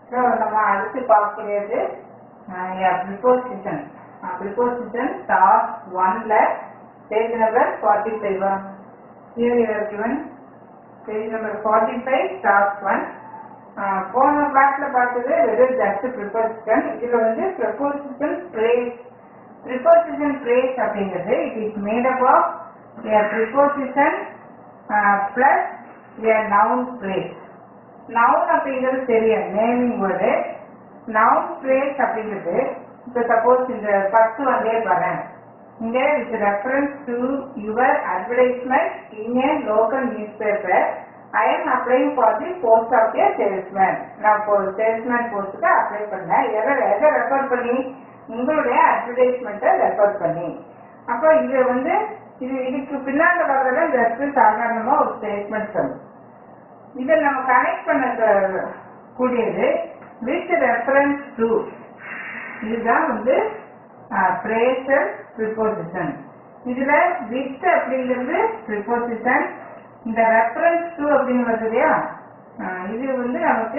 So நம்ம அடுத்து பார்க்கக்கூடியது ப்ரிப்போசிஷன் ப்ரிப்போசிஷன் டாஸ் ஒன்ல பேஜ் நம்பர் ஃபார்ட்டி ஃபைவா here given page number forty five task one போன கிளாஸ்ல பார்த்தது வெறும் ஜஸ்ட் ப்ரிப்போசிஷன் இதுல வந்து ப்ரிப்போசிஷன் ஃப்ரேஸ் ப்ரிப்போசிஷன் ஃப்ரேஸ் அப்படிங்கிறது it is made up of a preposition uh, plus a noun phrase noun அப்படிங்கிறது தெரியும் நேமிங் வேர்டு நவுன் ஃப்ரேஸ் அப்படிங்கிறது இப்போ சப்போஸ் இந்த ஃபர்ஸ்ட் வந்தே பாருங்க இங்க with reference to your advertisement in a local newspaper I am applying for the post of a salesman நான் இப்போ சேல்ஸ்மேன் போஸ்ட்டுக்கு அப்ளை பண்ணேன் எதை எதை ரெஃபர் பண்ணி உங்களுடைய அட்வர்டைஸ்மெண்ட்டை ரெஃபர் பண்ணி அப்போ இது வந்து இது இதுக்கு பின்னால வர்றதெல்லாம் ஜஸ்ட் சாதாரணமா ஒரு ஸ்டேட்மெண்ட் சொல்லும் இதை நம்ம கனெக்ட் பண்ண க- கூடியது வித் ரெஃபரன்ஸ் டு இதுதான் வந்து பிரேசர் ப்ரிப்போசிஷன் இதுல வித் அப்படிங்கிறது ப்ரிப்போசிஷன் இந்த ரெஃபரன்ஸ் டு அப்படின்னு வருது இல்லையா ஆஹ் இது வந்து நமக்கு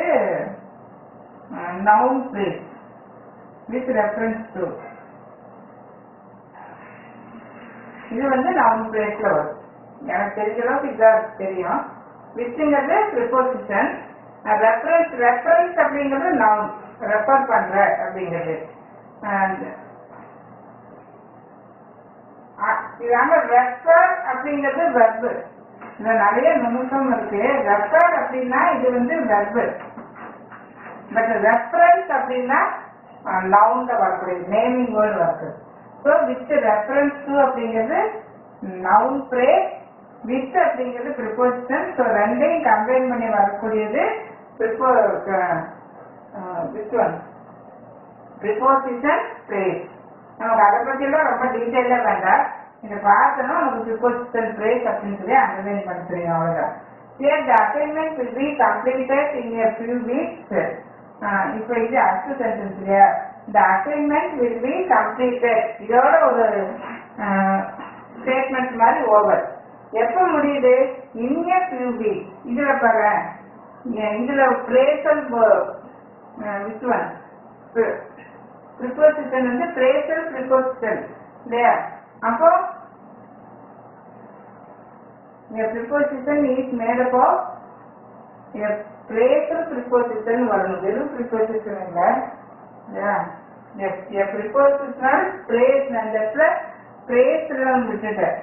noun phrase with reference to இது வந்து நவுன் பிரேஸ்ல வரும் எனக்கு தெரிஞ்ச அளவுக்கு இதான் தெரியும் வித்துங்கிறது ப்ரிப்போசிஷன் ரெஃபரன்ஸ் ரெஃபரன்ஸ் அப்படிங்கிறது நவுன் ரெஃபர் பண்ற அப்படிங்கிறது And, அ- இதாங்க ரெஃபர் அப்படிங்கிறது வெர்பு இதுல நிறைய நுணுக்கம் இருக்கு ரெஃபர் அப்படின்னா இது வந்து வெர்பு பட் ரெஃபரன்ஸ் அப்படின்னா நவுன்ல வரக்கூடியது நேமிங் வேர்டு வருது ஸோ வித் ரெஃபரன்ஸ் டு அப்படிங்கிறது நவுன் ஃப்ரேஸ் வித் அப்படிங்கிறது ப்ரிப்போசிஷன் ஸோ ரெண்டையும் கம்பைன் பண்ணி வரக்கூடியது prepo with one preposition phrase நமக்கு அதை பற்றியெல்லாம் ரொம்ப டீட்டெயிலாக வேண்டாம் இதை பார்த்தோன்னா நமக்கு ப்ரிப்போசிஷன் ஃப்ரேஸ் அப்படின்னு சொல்லி அண்டர்லைன் பண்ண தெரியும் அவ்வளோதான் Here the assignment will be completed in a few weeks. Uh, இப்போ இது அடுத்த சென்டென்ஸ் இல்லையா the assignment will be completed இதோட ஒரு ஸ்டேட்மெண்ட் மாதிரி ஓவர் எப்போ முடியுது in a few weeks இதுல பாரு இங்க- இதுல பிரேசல் விச் ஒன் ப்ரிப்போசிஷன் வந்து பிரேசல் ப்ரிப்போசிஷன் இல்லையா அப்போ A preposition is made up of a phrasal preposition வரணும் வெறும் preposition இல்ல இல்லையா? A a prepositional phrase அந்த இடத்துல phrase எல்லாம் விட்டுட்டேன்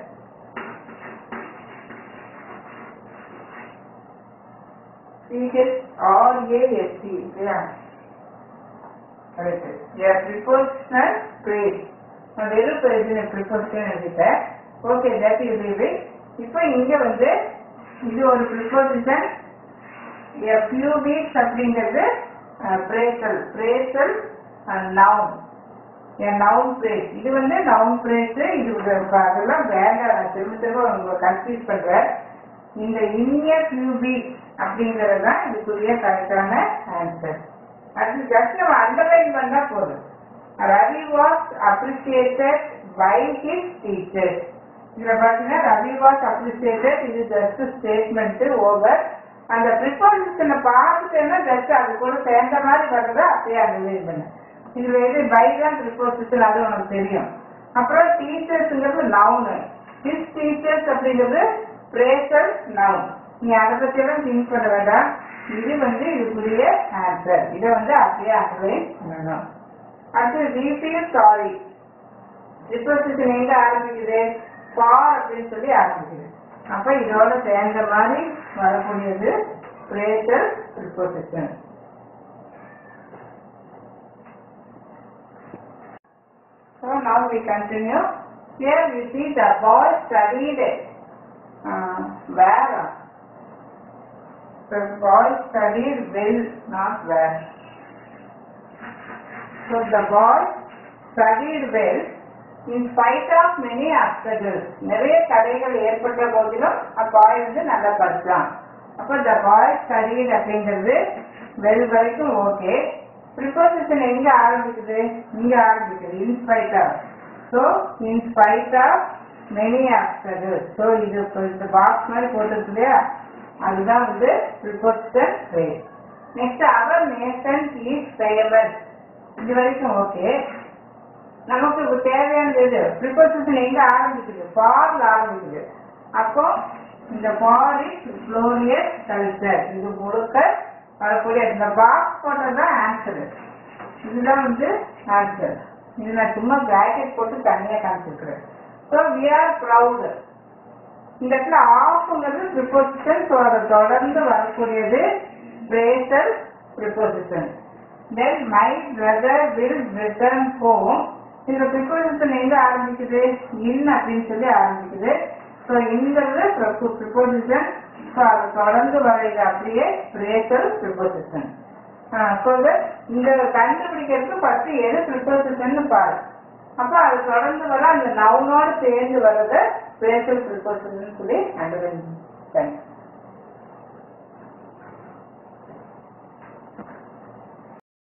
C-H-R-A-S-T இல்லையா கரெக்ட் A prepositional phrase நான் வெறும் preposition preposition எழுதிட்டேன் okay that you leave it இப்போ இங்க வந்து இது ஒரு ப்ரிப்போசிஷன் a few weeks அப்படிங்கிறது phrasal phrasal noun a noun phrase இது வந்து நவுன் phrase இது ஒரு- அதெல்லாம் வேண்டாம் நான் திரும்ப திரும்ப உங்களை கன்ஃபியூஸ் பண்றேன் இந்த இனிய few weeks அப்படிங்கிறது தான் இதுக்குரிய கரெக்டான ஆன்சர் அது ஜஸ்ட் நம்ம அண்டர்லைன் பண்ணா போதும் Ravi was appreciated by his teachers இதுல பாத்தீங்கன்னா ரவி வாஸ் அப்ரிசியேட்டட் இது ஜஸ்ட் ஸ்டேட்மெண்ட் ஓவர் அந்த ப்ரிப்போசிஷனை பார்த்துட்டேன்னா ஜஸ்ட் அது கூட சேர்ந்த மாதிரி வர்றதை அப்படியே அண்டர்லைன் பண்ணு இதுல எது பை தான் ப்ரிப்போசிஷன் அது உனக்கு தெரியும் அப்புறம் டீச்சர்ஸ்ங்கிறது நவுனு ஹிஸ் டீச்சர்ஸ் அப்படிங்கிறது பிரேசல் நவுன் நீ அதை பற்றியெல்லாம் திங்க் பண்ண வேண்டாம் இது வந்து இதுக்குரிய ஆன்சர் இதை வந்து அப்படியே அண்டர்லைன் பண்ணணும் அடுத்து வி ஃபீல் சாரி ப்ரிப்போசிஷன் எங்க ஆரம்பிக்குது ஃபார் அப்படின்னு சொல்லி ஆரம்பிக்குது அப்ப இதோட சேர்ந்த மாதிரி வரக்கூடியது phrasal preposition So now we continue. Here we see the boy studied uh, where? The boy studied well, not where. So the boy studied well in spite of many obstacles. நிறைய தடைகள் ஏற்பட்ட போதிலும் அப்பாய் வந்து நல்லா படிச்சான் அப்ப the boy studied அப்படிங்கிறது well வரைக்கும் okay preposition எங்க ஆரம்பிக்குது இங்க ஆரம்பிக்குது in spite of so in spite of many obstacles so இது இப்ப இந்த பாக்ஸ் மாதிரி போட்டிருக்கு இல்லையா அதுதான் வந்து preposition phrase next our nation is famous இது வரைக்கும் ஓகே நமக்கு இப்ப தேவையானது எது ப்ரிப்போசிஷன் எங்க ஆரம்பிக்குது ஃபார்ல ஆரம்பிக்குது அப்போ இந்த ஃபார் இஸ் குளோரியஸ் கல்ச்சர் இது முழுக்க வரக்கூடிய இந்த பாக்ஸ் போட்டது தான் ஆன்சர் இதுதான் வந்து ஆன்சர் இது நான் சும்மா பிராக்கெட் போட்டு தனியாக காமிச்சிருக்கிறேன் ஸோ வி ஆர் ப்ரௌடு இந்த இடத்துல ஆஃப்ங்கிறது ப்ரிப்போசிஷன் ஸோ அதை தொடர்ந்து வரக்கூடியது phrasal preposition then my brother will return home இந்த ப்ரிப்போசிஷன் எங்க ஆரம்பிக்குது இன் அப்படின்னு சொல்லி ஆரம்பிக்குது ஸோ இங்கிறது ப்ரிப்போசிஷன் ஸோ அதை தொடர்ந்து வரைது அப்படியே பிரேசல் ப்ரிப்போசிஷன் ஸோ இந்த கண்டுபிடிக்கிறதுக்கு ஃபர்ஸ்ட் எது ப்ரிப்போசிஷன் பாரு அப்போ அது தொடர்ந்து வர அந்த நவுனோடு சேர்ந்து வர்றத ஸ்பேஷல் ப்ரிப்போசிஷன் சொல்லி கண்டுபிடிச்சு